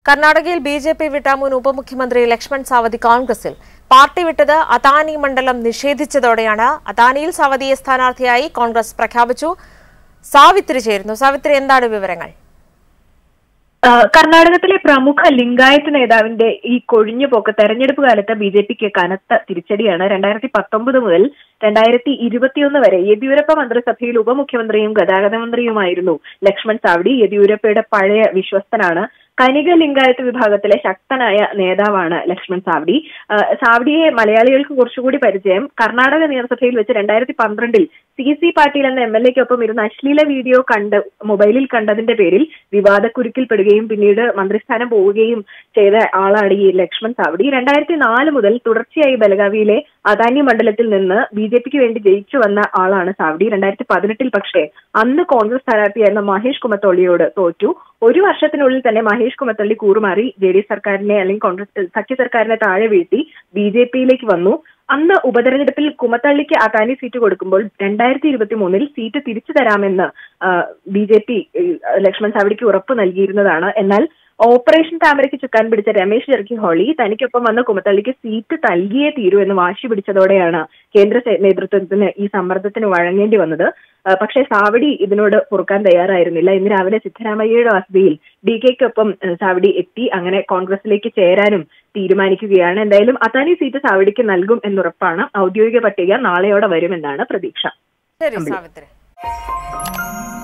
കർണാടകയിൽ B J P വിട്ട മുൻ ഉപമുഖ്യമന്ത്രി ലക്ഷ്മൺ സാവതി കോൺഗ്രസിൽ പാർട്ടി വിട്ടത് അദാനി മണ്ഡലം നിഷേധിച്ചതോടെയാണ് അദാനിയിൽ സാവതിയെ സ്ഥാനാർത്ഥിയായി കോൺഗ്രസ് പ്രഖ്യാപിച്ചു സാവിത്രി ചേരുന്നു സാവിത്രി എന്താണ് വിവരങ്ങൾ ആ, കർണാടകത്തിലെ പ്രമുഖ ലിംഗായത്ത് നേതാവിന്റെ ഈ കൊഴിഞ്ഞുപോക്ക് തെരഞ്ഞെടുപ്പ് കാലത്ത് ബി ജെ പിക്ക് കനത്ത തിരിച്ചടിയാണ് രണ്ടായിരത്തി പത്തൊമ്പത് മുതൽ രണ്ടായിരത്തി ഇരുപത്തിയൊന്ന് വരെ യെദ്യൂരപ്പ മന്ത്രിസഭയിൽ ഉപമുഖ്യമന്ത്രിയും ഗതാഗത മന്ത്രിയുമായിരുന്നു ലക്ഷ്മൺ സാവ്ഡി യെദ്യൂരപ്പയുടെ പഴയ വിശ്വസ്തനാണ് കനിക ലിംഗായത്ത് വിഭാഗത്തിലെ ശക്തനായ നേതാവാണ് ലക്ഷ്മൺ സാവ്ഡി ആ, സാവ്ഡിയെ മലയാളികൾക്ക് കുറച്ചുകൂടി പരിചയം കർണാടക നിയമസഭയിൽ വെച്ച് രണ്ടായിരത്തി പന്ത്രണ്ടിൽ സി സി പാട്ടീൽ എന്ന എം എൽ എക്കൊപ്പം ഇരുന്ന് അശ്ലീല വീഡിയോ കണ്ട് മൊബൈലിൽ കണ്ടതിന്റെ പേരിൽ വിവാദക്കുരുക്കിൽപ്പെടുകയും പിന്നീട് മന്ത്രിസ്ഥാനം പോവുകയും ചെയ്ത ആളാണ് ഈ ലക്ഷ്മൺ സാവ്ഡി രണ്ടായിരത്തി നാല് മുതൽ തുടർച്ചയായി ബലഗാവിയിലെ അദാനി മണ്ഡലത്തിൽ നിന്ന് ബി ജെ പിക്ക് വേണ്ടി ജയിച്ചു വന്ന ആളാണ് സാവ്ഡി രണ്ടായിരത്തി പതിനെട്ടിൽ പക്ഷേ അന്ന് കോൺഗ്രസ് സ്ഥാനാർത്ഥിയായിരുന്ന മഹേഷ് കുമത്തോളിയോട് തോറ്റു ഒരു വർഷത്തിനുള്ളിൽ തന്നെ മഹേഷ് കുമത്തള്ളി കൂറുമാറി ജെ ഡി സർക്കാരിനെ അല്ലെങ്കിൽ കോൺഗ്രസ് സഖ്യ സർക്കാരിനെ താഴെ വീഴ്ത്തി ബി ജെ പിയിലേക്ക് വന്നു അന്ന് ഉപതെരഞ്ഞെടുപ്പിൽ കുമത്തള്ളിക്ക് അദാനി സീറ്റ് കൊടുക്കുമ്പോൾ രണ്ടായിരത്തി ഇരുപത്തി മൂന്നിൽ സീറ്റ് തിരിച്ചു തരാമെന്ന് ബി ജെ പി ലക്ഷ്മൺ സാവടിക്ക് ഉറപ്പ് നൽകിയിരുന്നതാണ് എന്നാൽ ഓപ്പറേഷൻ താമരയ്ക്ക് ചുക്കാൻ പിടിച്ച രമേശ് ജർക്കിഹോളി തനിക്കൊപ്പം വന്ന കുമത്തള്ളിക്ക് സീറ്റ് നൽകിയേ തീരൂ എന്ന് വാശി പിടിച്ചതോടെയാണ് കേന്ദ്ര സേ- നേതൃത്വത്തിന് ഈ സമ്മർദ്ദത്തിന് വഴങ്ങേണ്ടി വന്നത് ആ, പക്ഷേ സാവടി ഇതിനോട് പൊറുക്കാൻ തയ്യാറായിരുന്നില്ല ഇന്ന് രാവിലെ സിദ്ധരാമയ്യയുടെ വസതിയിൽ ഡി കെക്കൊപ്പം സാവടി എത്തി അങ്ങനെ കോൺഗ്രസിലേക്ക് ചേരാനും തീരുമാനിക്കുകയാണ് എന്തായാലും അദാനി സീറ്റ് സാവടിക്ക് നൽകും എന്നുറപ്പാണ് ഔദ്യോഗിക പട്ടിക നാളെയോടെ വരുമെന്നാണ് പ്രതീക്ഷ ശരി സാവിത്രി